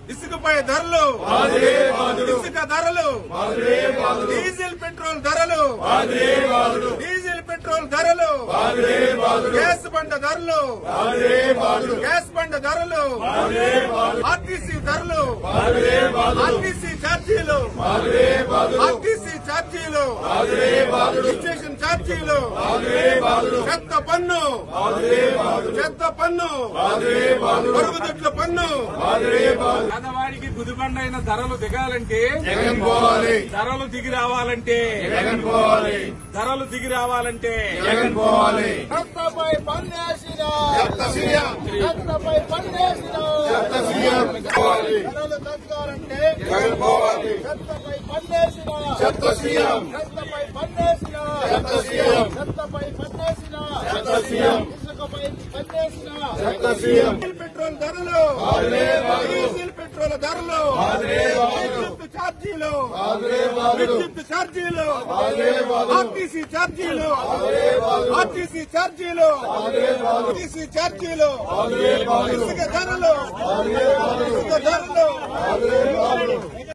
ఇసుకపై ధరలు ఇసుక ధరలు డీజిల్ పెట్రోల్ ధరలు డీజిల్ పెట్రోల్ ధరలు గ్యాస్ బండ ధరలు గ్యాస్ బండ ధరలు ఆర్టీసీ ధరలు ఆర్టీసీ ఛార్జీలు ఆర్టీసీ ఛార్జీలు రిజిస్ట్రేషన్ ఛార్జీలు చెత్త పన్ను చెత్త పన్ను మరుగుదొడ్ల పన్ను పేదవాడికి గుదిబండైన ధరలు దిగాలంటే జగన్ పోవాలి ధరలు దిగి రావాలంటే జగన్ పోవాలి ధరలు దిగి రావాలంటే జగన్ పోవాలి చెత్తపై పన్నేసిన చెత్త సీఎం చెత్తపై పన్నేసిన చెత్త సీఎం పోవాలి ధరలు తగ్గాలంటే జగన్ పోవాలి చెత్తపై పన్నేసిన చెత్త సీఎం చెత్తపై పన్నేసిన చెత్త సీఎం చెత్తపై పన్నేసిన చెత్త సీఎం ఇసుకపై పన్నేసిన చెత్త సీఎం డీజిల్ పెట్రోల్ ధరలు డీజిల్ పెట్రోల్ ధరలు విద్యుత్ ఛార్జీలు విద్యుత్ ఛార్జీలు ఆర్టీసీ ఛార్జీలు ఆర్టీసీ ఛార్జీలు ఆర్టీసీ ఛార్జీలు ఇసుక ధరలు ఇసుక ధరలు